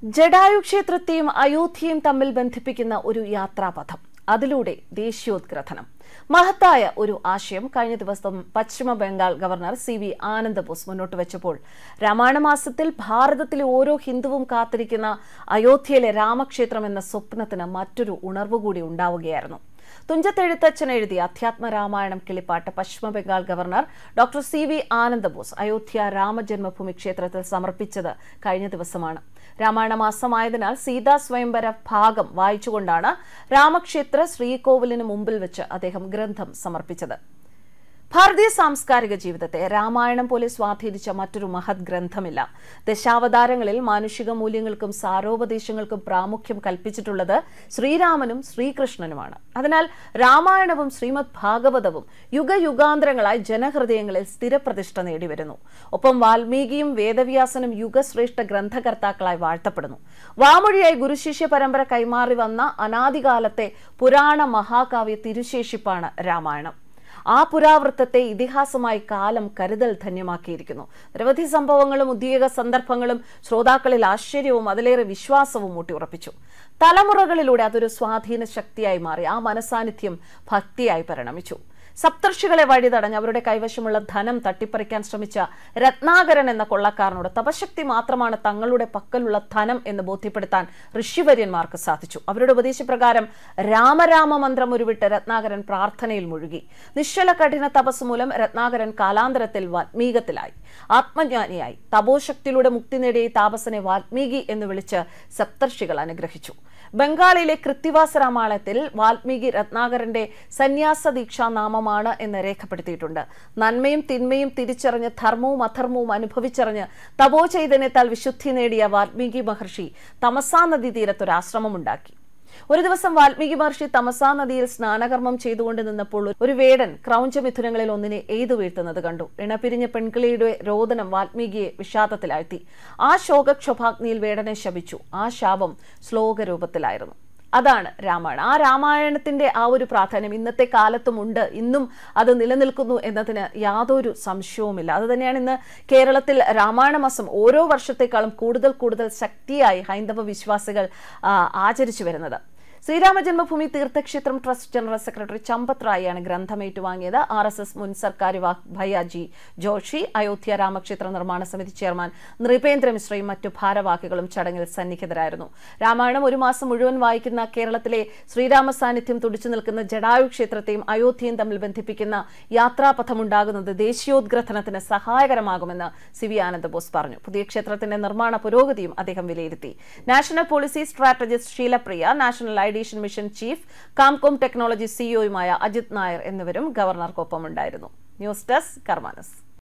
ജഡായു ക്ഷേത്രത്തെയും അയോധ്യയും തമ്മിൽ ബന്ധിപ്പിക്കുന്ന ഒരു യാത്രാപഥം അതിലൂടെ ദേശീയോദ്ഗ്രഥനം മഹത്തായ ഒരു ആശയം കഴിഞ്ഞ ദിവസം പശ്ചിമ Bengal governor C V Anand Bose മുന്നോട്ട് വെച്ചപ്പോൾ രാമായണ മാസത്തിൽ ഭാരതത്തിലെ ഓരോ ഹിന്ദുവും കാത്തിരിക്കുന്ന അയോധ്യയിലെ രാമക്ഷേത്രം എന്ന സ്വപ്നത്തിന് മറ്റൊരു ഉണർവ് കൂടി ഉണ്ടാവുകയായിരുന്നു തുഞ്ചത്തെഴുത്തച്ഛൻ എഴുതിയ അധ്യാത്മ രാമായണം കിളിപ്പാട്ട് പശ്ചിമ Bengal governor doctor C V Ananda Bose Ayodhya Ramajanmabhoomi ക്ഷേത്രത്തിൽ സമർപ്പിച്ചത് കഴിഞ്ഞ ദിവസമാണ് രാമായണ മാസമായതിനാൽ സീതാ സ്വയംവര ഭാഗം വായിച്ചുകൊണ്ടാണ് രാമക്ഷേത്ര ശ്രീകോവിലിന് മുമ്പിൽ വെച്ച് അദ്ദേഹം ഗ്രന്ഥം സമർപ്പിച്ചത് ഭാരതീയ സാംസ്കാരിക ജീവിതത്തെ രാമായണം പോലെ സ്വാധീനിച്ച മറ്റൊരു മഹത് ഗ്രന്ഥമില്ല ദശാവതാരങ്ങളിൽ മാനുഷിക മൂല്യങ്ങൾക്കും സാരോപദേശങ്ങൾക്കും പ്രാമുഖ്യം കൽപ്പിച്ചിട്ടുള്ളത് ശ്രീരാമനും ശ്രീകൃഷ്ണനുമാണ് അതിനാൽ രാമായണവും ശ്രീമദ് ഭാഗവതവും യുഗയുഗാന്തരങ്ങളായി ജനഹൃദയങ്ങളിൽ സ്ഥിരപ്രതിഷ്ഠ നേടിവരുന്നു ഒപ്പം വാൽമീകിയും വേദവ്യാസനും യുഗശ്രേഷ്ഠ ഗ്രന്ഥകർത്താക്കളായി വാഴ്ത്തപ്പെടുന്നു വാമൊഴിയായി ഗുരുശിഷ്യ പരമ്പര കൈമാറി വന്ന അനാദികാലത്തെ പുരാണ മഹാകാവ്യ തിരുശേഷിപ്പാണ് രാമായണം ആ പുരാവൃത്തത്തെ ഇതിഹാസമായി കാലം കരുതൽ ധന്യമാക്കിയിരിക്കുന്നു നിരവധി സംഭവങ്ങളും ഉദ്യോഗ സന്ദർഭങ്ങളും ശ്രോതാക്കളിൽ ആശ്ചര്യവും അതിലേറെ വിശ്വാസവും ഊട്ടിയുറപ്പിച്ചു തലമുറകളിലൂടെ അതൊരു സ്വാധീന ശക്തിയായി മാറി ആ മനസാന്നിധ്യം ഭക്തിയായി പരിണമിച്ചു സപ്തർഷികളെ വഴിതടഞ്ഞ് അവരുടെ കൈവശമുള്ള ധനം തട്ടിപ്പറിക്കാൻ ശ്രമിച്ച രത്നാകരൻ എന്ന കൊള്ളക്കാരനോട് തപശക്തി മാത്രമാണ് തങ്ങളുടെ പക്കലുള്ള ധനം എന്ന് ബോധ്യപ്പെടുത്താൻ ഋഷിവര്യന്മാർക്ക് സാധിച്ചു അവരുടെ ഉപദേശപ്രകാരം രാമരാമ മന്ത്രം ഉരുവിട്ട് രത്നാകരൻ പ്രാർത്ഥനയിൽ മുഴുകി നിശ്ചല കഠിന തപസ് മൂലം രത്നാകരൻ കാലാന്തരത്തിൽ വാൽമീകത്തിലായി ആത്മജ്ഞാനിയായി തപോശക്തിയിലൂടെ മുക്തി നേടിയ ഈ താപസനെ വാൽമീകി എന്ന് വിളിച്ച് സപ്തർഷികൾ അനുഗ്രഹിച്ചു ബംഗാളിലെ കൃത്തിവാസ രാമായണത്തിൽ വാൽമീകി രത്നാകരന്റെ സന്യാസ ദീക്ഷാ നാമമാണ് എന്ന് രേഖപ്പെടുത്തിയിട്ടുണ്ട് നന്മയും തിന്മയും തിരിച്ചറിഞ്ഞ് ധർമ്മവും അധർമ്മവും അനുഭവിച്ചറിഞ്ഞ് തപോ ചൈതന്യത്താൽ വിശുദ്ധി നേടിയ വാൽമീകി മഹർഷി തമസാ നദി തീരത്തൊരു ആശ്രമമുണ്ടാക്കി ഒരു ദിവസം വാൽമീകി മഹർഷി തമസാ നദിയിൽ സ്നാനകർമ്മം ചെയ്തുകൊണ്ട് നിന്നപ്പോൾ ഒരു വേടൻ ക്രൗഞ്ചമിഥുനങ്ങളിൽ ഒന്നിനെ എയ്തു വീഴ്ത്തുന്നത് കണ്ടു ഇണപിരിഞ്ഞ പെൺകിളിയുടെ രോദനം വാൽമീകിയെ വിഷാദത്തിലാഴ്ത്തി ആ ശോകക്ഷോഭാഗ്നിയിൽ വേടനെ ശപിച്ചു ആ ശാപം ശ്ലോകരൂപത്തിലായിരുന്നു അതാണ് രാമായണം ആ രാമായണത്തിന്റെ ആ ഒരു പ്രാധാന്യം ഇന്നത്തെ കാലത്തും ഉണ്ട് ഇന്നും അത് നിലനിൽക്കുന്നു എന്നതിന് യാതൊരു സംശയവുമില്ല അത് തന്നെയാണ് ഇന്ന് കേരളത്തിൽ രാമായണ മാസം ഓരോ വർഷത്തേക്കാളും കൂടുതൽ കൂടുതൽ ശക്തിയായി ഹൈന്ദവ വിശ്വാസികൾ ആചരിച്ചു വരുന്നത് Shrirama Janmabhoomi Teerthakshetram trust general secretary Champat റായിയാണ് ഗ്രന്ഥം ഏറ്റുവാങ്ങിയത് ആർ എസ് എസ് മുൻ സർക്കാർ ഭയ്യാജി ജോഷി അയോധ്യ രാമക്ഷേത്ര നിർമ്മാണ സമിതി ചെയർമാൻ നൃപേന്ദ്ര മിശ്രയും മറ്റു ഭാരവാഹികളും ചടങ്ങിൽ സന്നിഹിതരായിരുന്നു രാമായണം ഒരു മാസം മുഴുവൻ വായിക്കുന്ന കേരളത്തിലെ ശ്രീരാമ സാന്നിധ്യം തുടിച്ചു നിൽക്കുന്ന ജഡായു ക്ഷേത്രത്തെയും അയോധ്യയും തമ്മിൽ ബന്ധിപ്പിക്കുന്ന യാത്രാപഥമുണ്ടാകുന്നത് ദേശീയോദ്ഗ്രഥനത്തിന് സഹായകരമാകുമെന്ന് സി വി ആനന്ദബോസ് പറഞ്ഞു പുതിയ ക്ഷേത്രത്തിന്റെ നിർമ്മാണ പുരോഗതിയും അദ്ദേഹം വിലയിരുത്തി national policy strategist Sheelapriya national ideation mission chief Camcom technology സിഇഒയുമായ അജിത് നായർ എന്നിവരും ഗവർണർക്കൊപ്പം ഉണ്ടായിരുന്നു ന്യൂസ് ഡെസ്ക് കർമാനസ്